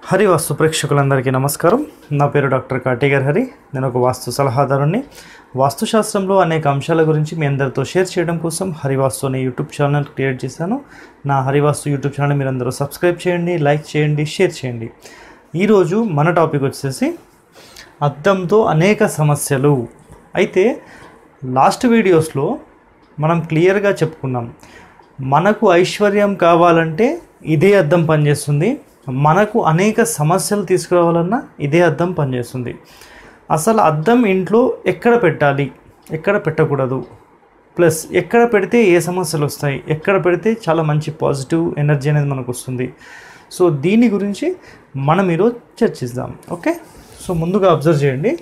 హరి వాస్తు ప్రేక్షకులందరికీ నమస్కారం నా పేరు డాక్టర్ కాటేగర్ హరి నేను ఒక వాస్తు సలహాదారుణ్ణి వాస్తుశాస్త్రంలో అనేక అంశాల గురించి మీ అందరితో షేర్ చేయడం కోసం హరివాస్తు అనే యూట్యూబ్ ఛానల్ క్రియేట్ చేశాను నా హరివాస్తు యూట్యూబ్ ఛానల్ మీరు అందరూ సబ్స్క్రైబ్ చేయండి లైక్ చేయండి షేర్ చేయండి ఈరోజు మన టాపిక్ వచ్చేసి అద్దంతో అనేక సమస్యలు అయితే లాస్ట్ వీడియోస్లో మనం క్లియర్గా చెప్పుకున్నాం మనకు ఐశ్వర్యం కావాలంటే ఇదే అద్దం పనిచేస్తుంది మనకు అనేక సమస్యలు తీసుకురావాలన్నా ఇదే అద్దం పనిచేస్తుంది అసలు అద్దం ఇంట్లో ఎక్కడ పెట్టాలి ఎక్కడ పెట్టకూడదు ప్లస్ ఎక్కడ పెడితే ఏ సమస్యలు వస్తాయి ఎక్కడ పెడితే చాలా మంచి పాజిటివ్ ఎనర్జీ అనేది మనకు వస్తుంది సో దీని గురించి మనం ఈరోజు చర్చిద్దాం ఓకే సో ముందుగా అబ్జర్వ్ చేయండి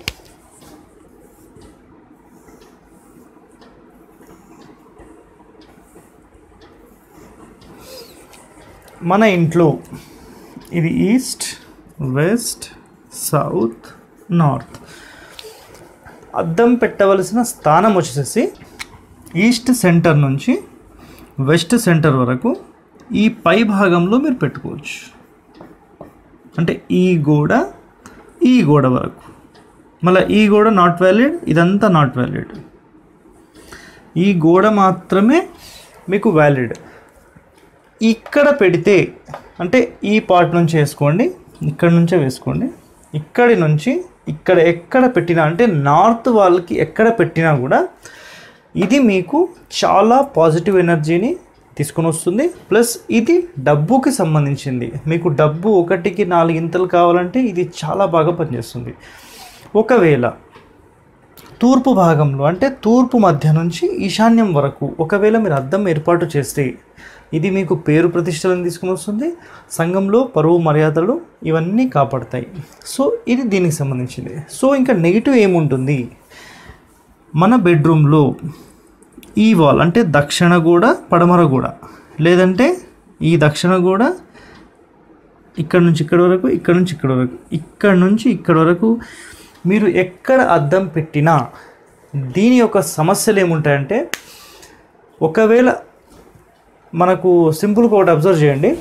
మన ఇంట్లో ఇది ఈస్ట్ వెస్ట్ సౌత్ నార్త్ అద్దం పెట్టవలసిన స్థానం వచ్చేసి ఈస్ట్ సెంటర్ నుంచి వెస్ట్ సెంటర్ వరకు ఈ పై భాగంలో మీరు పెట్టుకోవచ్చు అంటే ఈ గోడ ఈ గోడ వరకు మళ్ళీ ఈ గోడ నాట్ వ్యాలిడ్ ఇదంతా నాట్ వ్యాలిడ్ ఈ గోడ మాత్రమే మీకు వ్యాలిడ్ ఇక్కడ పెడితే అంటే ఈ పార్ట్ నుంచి వేసుకోండి ఇక్కడ నుంచే వేసుకోండి ఇక్కడి నుంచి ఇక్కడ ఎక్కడ పెట్టినా అంటే నార్త్ వాళ్ళకి ఎక్కడ పెట్టినా కూడా ఇది మీకు చాలా పాజిటివ్ ఎనర్జీని తీసుకొని వస్తుంది ప్లస్ ఇది డబ్బుకి సంబంధించింది మీకు డబ్బు ఒకటికి నాలుగింతలు కావాలంటే ఇది చాలా బాగా పనిచేస్తుంది ఒకవేళ తూర్పు భాగంలో అంటే తూర్పు మధ్య నుంచి ఈశాన్యం వరకు ఒకవేళ మీరు అద్దం ఏర్పాటు చేస్తే ఇది మీకు పేరు ప్రతిష్టలను తీసుకుని వస్తుంది సంఘంలో పరువు మర్యాదలు ఇవన్నీ కాపాడతాయి సో ఇది దీనికి సంబంధించింది సో ఇంకా నెగిటివ్ ఏముంటుంది మన బెడ్రూమ్లో ఈ వాల్ అంటే దక్షిణ గోడ పడమర గోడ లేదంటే ఈ దక్షిణ గోడ ఇక్కడ నుంచి ఇక్కడ వరకు ఇక్కడ నుంచి ఇక్కడ వరకు ఇక్కడ నుంచి ఇక్కడ వరకు మీరు ఎక్కడ అద్దం పెట్టినా దీని యొక్క సమస్యలు ఏముంటాయంటే ఒకవేళ మనకు సింపుల్గా ఒకటి అబ్జర్వ్ చేయండి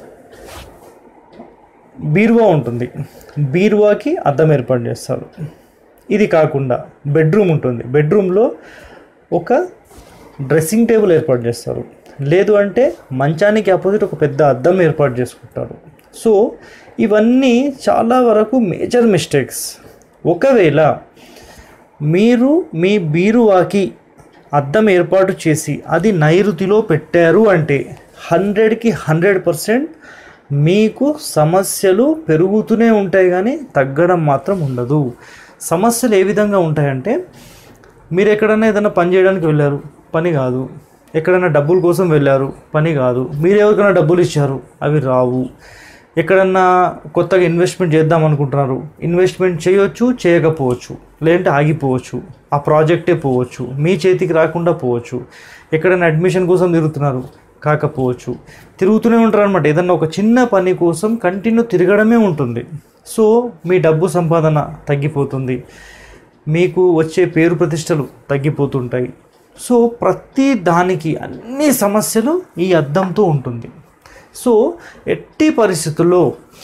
బీరువా ఉంటుంది బీరువాకి అద్దం ఏర్పాటు చేస్తారు ఇది కాకుండా బెడ్రూమ్ ఉంటుంది బెడ్రూమ్లో ఒక డ్రెస్సింగ్ టేబుల్ ఏర్పాటు చేస్తారు లేదు అంటే మంచానికి అపోజిట్ ఒక పెద్ద అద్దం ఏర్పాటు చేసుకుంటారు సో ఇవన్నీ చాలా వరకు మేజర్ మిస్టేక్స్ ఒకవేళ మీరు మీ బీరువాకి అద్దం ఏర్పాటు చేసి అది నైరుతిలో పెట్టారు అంటే హండ్రెడ్కి హండ్రెడ్ పర్సెంట్ మీకు సమస్యలు పెరుగుతూనే ఉంటాయి కానీ తగ్గడం మాత్రం ఉండదు సమస్యలు ఏ విధంగా ఉంటాయంటే మీరు ఎక్కడైనా ఏదైనా పని చేయడానికి వెళ్ళారు పని కాదు ఎక్కడైనా డబ్బుల కోసం వెళ్ళారు పని కాదు మీరు ఎవరికైనా డబ్బులు ఇచ్చారు అవి రావు ఎక్కడన్నా కొత్తగా ఇన్వెస్ట్మెంట్ చేద్దాం అనుకుంటున్నారు ఇన్వెస్ట్మెంట్ చేయొచ్చు చేయకపోవచ్చు లేదంటే ఆగిపోవచ్చు ఆ ప్రాజెక్టే పోవచ్చు మీ చేతికి రాకుండా పోవచ్చు ఎక్కడైనా అడ్మిషన్ కోసం తిరుగుతున్నారు కాకపోవచ్చు తిరుగుతూనే ఉంటారు అనమాట ఏదన్నా ఒక చిన్న పని కోసం కంటిన్యూ తిరగడమే ఉంటుంది సో మీ డబ్బు సంపాదన తగ్గిపోతుంది మీకు వచ్చే పేరు ప్రతిష్టలు తగ్గిపోతుంటాయి సో ప్రతి దానికి అన్ని సమస్యలు ఈ అద్దంతో ఉంటుంది సో ఎట్టి పరిస్థితుల్లో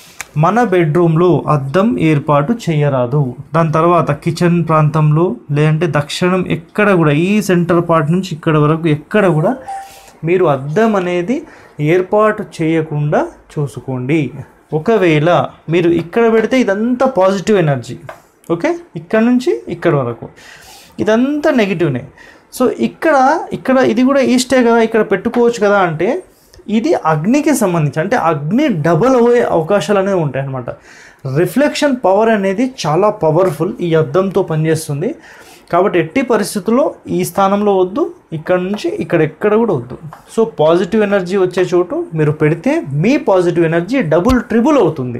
మన బెడ్రూమ్లో అద్దం ఏర్పాటు చేయరాదు దాని తర్వాత కిచెన్ ప్రాంతంలో లేదంటే దక్షిణం ఎక్కడ కూడా ఈ సెంటర్ పార్ట్ నుంచి ఇక్కడ వరకు ఎక్కడ కూడా మీరు అద్దం అనేది ఏర్పాటు చేయకుండా చూసుకోండి ఒకవేళ మీరు ఇక్కడ పెడితే ఇదంతా పాజిటివ్ ఎనర్జీ ఓకే ఇక్కడ నుంచి ఇక్కడ వరకు ఇదంతా నెగిటివ్నే సో ఇక్కడ ఇక్కడ ఇది కూడా ఈస్టే కదా ఇక్కడ పెట్టుకోవచ్చు కదా అంటే ఇది అగ్నికి సంబంధించి అంటే అగ్ని డబల్ అయ్యే అవకాశాలు అనేవి ఉంటాయి అన్నమాట రిఫ్లెక్షన్ పవర్ అనేది చాలా పవర్ఫుల్ ఈ అద్దంతో పనిచేస్తుంది కాబట్టి ఎట్టి పరిస్థితుల్లో ఈ స్థానంలో వద్దు ఇక్కడ నుంచి ఇక్కడ ఎక్కడ కూడా వద్దు సో పాజిటివ్ ఎనర్జీ వచ్చే చోటు మీరు పెడితే మీ పాజిటివ్ ఎనర్జీ డబుల్ ట్రిబుల్ అవుతుంది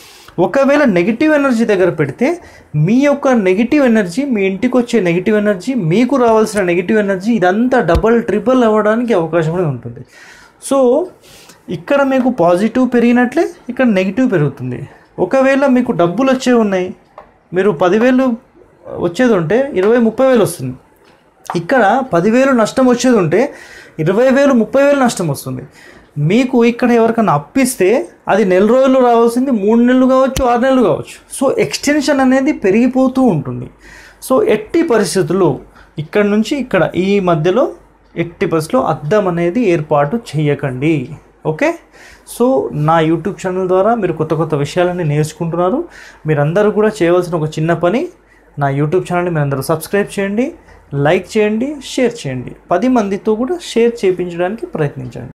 ఒకవేళ నెగిటివ్ ఎనర్జీ దగ్గర పెడితే మీ యొక్క నెగిటివ్ ఎనర్జీ మీ ఇంటికి వచ్చే నెగిటివ్ ఎనర్జీ మీకు రావాల్సిన నెగిటివ్ ఎనర్జీ ఇదంతా డబల్ ట్రిపుల్ అవ్వడానికి అవకాశం అనేది ఉంటుంది సో ఇక్కడ మీకు పాజిటివ్ పెరిగినట్లే ఇక్కడ నెగిటివ్ పెరుగుతుంది ఒకవేళ మీకు డబ్బులు వచ్చే ఉన్నాయి మీరు పదివేలు వచ్చేది ఉంటే ఇరవై ముప్పై వేలు వస్తుంది ఇక్కడ పదివేలు నష్టం వచ్చేది ఉంటే ఇరవై వేలు ముప్పై వేలు నష్టం వస్తుంది మీకు ఇక్కడ ఎవరికైనా అప్పిస్తే అది నెల రోజులు రావాల్సింది మూడు నెలలు కావచ్చు ఆరు నెలలు కావచ్చు సో ఎక్స్టెన్షన్ అనేది పెరిగిపోతూ ఉంటుంది సో ఎట్టి పరిస్థితుల్లో ఇక్కడ నుంచి ఇక్కడ ఈ మధ్యలో ఎట్టి పరిస్థితుల్లో అద్దం అనేది ఏర్పాటు చేయకండి ఓకే సో నా యూట్యూబ్ ఛానల్ ద్వారా మీరు కొత్త కొత్త విషయాలన్నీ నేర్చుకుంటున్నారు మీరందరూ కూడా చేయవలసిన ఒక చిన్న పని నా యూట్యూబ్ ఛానల్ని మీరు అందరూ సబ్స్క్రైబ్ చేయండి లైక్ చేయండి షేర్ చేయండి పది మందితో కూడా షేర్ చేయించడానికి ప్రయత్నించండి